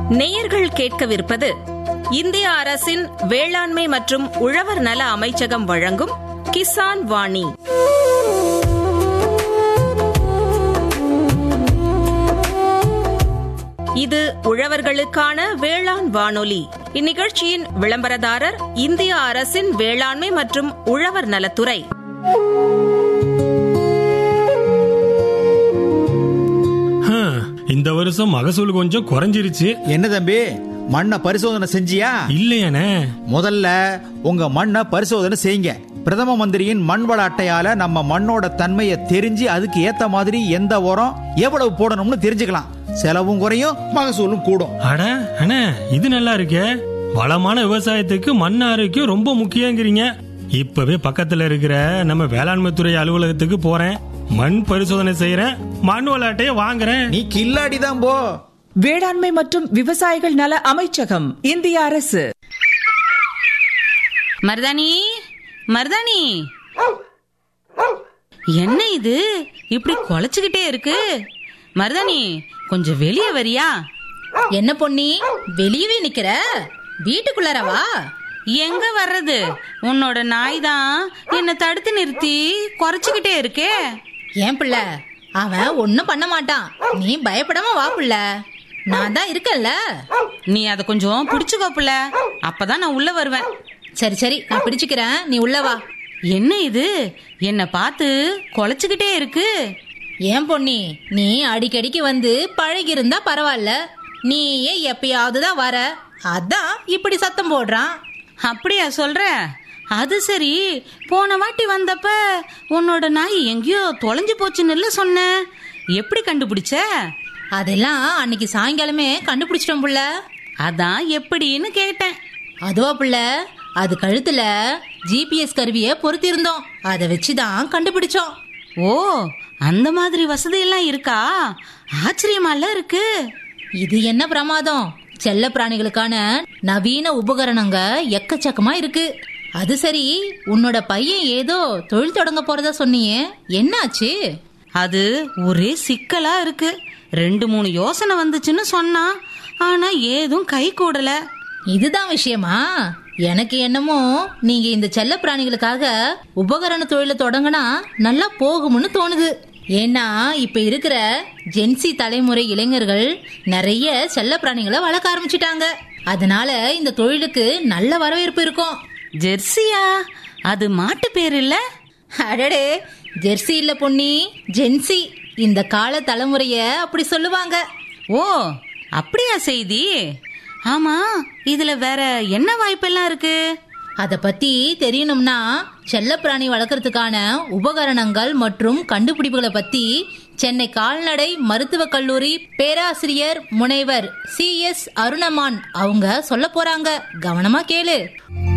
நேயர்கள் கேட்கவிருப்பது இந்திய அரசின் வேளாண்மை மற்றும் உழவர் நல அமைச்சகம் வழங்கும் கிசான் வாணி இது உழவர்களுக்கான வேளாண் வானொலி இந்நிகழ்ச்சியின் விளம்பரதாரர் இந்திய அரசின் வேளாண்மை மற்றும் உழவர் நலத்துறை ஹம், இந்த வருஷம் மகசூல் கொஞ்சம் குறைஞ்சிருச்சு என்ன தம்பி மண்ணை பரிசோதனை செஞ்சியா இல்லையானே முதல்ல உங்க மண்ணை பரிசோதனை செய்யுங்க பிரதம மந்திரியின் மண் வள அட்டையால நம்ம மண்ணோட தன்மையை தெரிஞ்சு அதுக்கு ஏத்த மாதிரி எந்த உரம் எவ்வளவு போடணும்னு தெரிஞ்சுக்கலாம் செலவும் குறையும் மகசூலும் கூடும் அட அண்ணே இது நல்லா இருக்கே வளமான விவசாயத்துக்கு மண் ஆரோக்கியம் ரொம்ப முக்கியங்கிறீங்க இப்பவே பக்கத்துல இருக்கிற நம்ம வேளாண்மை துறை அலுவலகத்துக்கு போறேன் மண் பரிசோதனை செய்யறேன் மண் விளையாட்டையே வாங்குறேன் நீ கில்லாடி தான் போ வேளாண்மை மற்றும் விவசாயிகள் நல அமைச்சகம் இந்திய அரசு மருதாணி மருதாணி என்ன இது இப்படி குலைச்சுக்கிட்டே இருக்கு மருதாணி கொஞ்சம் வெளியே வரியா என்ன பொன்னி வெளியவே நிக்கிற வீட்டுக்குள்ளார வா எங்க வர்றது உன்னோட நாய் தான் என்ன தடுத்து நிறுத்தி குறைச்சுக்கிட்டே இருக்கே ஏன் பிள்ளை அவன் ஒன்னும் பண்ண மாட்டான் நீ பயப்படாம வா புள்ள நான் தான் இருக்கேன்ல நீ அதை கொஞ்சம் பிடிச்சுக்கோ புள்ள அப்பதான் நான் உள்ள வருவேன் சரி சரி நான் பிடிச்சுக்கிறேன் நீ உள்ள வா என்ன இது என்ன பார்த்து குலைச்சுக்கிட்டே இருக்கு ஏன் பொன்னி நீ அடிக்கடிக்கு வந்து பழகி இருந்தா பரவாயில்ல நீயே எப்பயாவது தான் வர அதான் இப்படி சத்தம் போடுறான் அப்படியா சொல்ற அது சரி போன வாட்டி வந்தப்ப உன்னோட நாய் எங்கேயோ தொலைஞ்சு போச்சுன்னு சொன்ன எப்படி கண்டுபிடிச்ச அதெல்லாம் அன்னைக்கு சாயங்காலமே கண்டுபிடிச்சிட்டோம் புள்ள அதான் எப்படின்னு கேட்டேன் அதுவா புள்ள அது கழுத்துல ஜிபிஎஸ் கருவியை பொருத்தி இருந்தோம் அதை வச்சுதான் கண்டுபிடிச்சோம் ஓ அந்த மாதிரி வசதி எல்லாம் இருக்கா ஆச்சரியமால இருக்கு இது என்ன பிரமாதம் செல்ல பிராணிகளுக்கான நவீன உபகரணங்க எக்கச்சக்கமா இருக்கு அது சரி உன்னோட பையன் ஏதோ தொழில் தொடங்க போறதா சொன்னியே என்னாச்சு அது ஒரே சிக்கலா இருக்கு ரெண்டு மூணு யோசனை வந்துச்சுன்னு சொன்னான் ஆனா ஏதும் கை கூடல இதுதான் விஷயமா எனக்கு என்னமோ நீங்க இந்த செல்ல பிராணிகளுக்காக உபகரண தொழிலை தொடங்கினா நல்லா போகும்னு தோணுது ஏன்னா இப்ப இருக்கிற ஜென்சி தலைமுறை இளைஞர்கள் நிறைய செல்ல பிராணிகளை வளர்க்க ஆரம்பிச்சிட்டாங்க அதனால இந்த தொழிலுக்கு நல்ல வரவேற்பு இருக்கும் ஜெர்சியா அது மாட்டு பேர் இல்ல அடடே ஜெர்சி இல்ல பொன்னி ஜென்சி இந்த கால தலைமுறைய அப்படி சொல்லுவாங்க ஓ அப்படியா செய்தி ஆமா இதுல வேற என்ன வாய்ப்பெல்லாம் இருக்கு அத பத்தி தெரியணும்னா செல்லப்பிராணி வளர்க்கறதுக்கான உபகரணங்கள் மற்றும் கண்டுபிடிப்புகளை பத்தி சென்னை கால்நடை மருத்துவக் கல்லூரி பேராசிரியர் முனைவர் சி எஸ் அருணமான் அவங்க சொல்ல போறாங்க கவனமா கேளு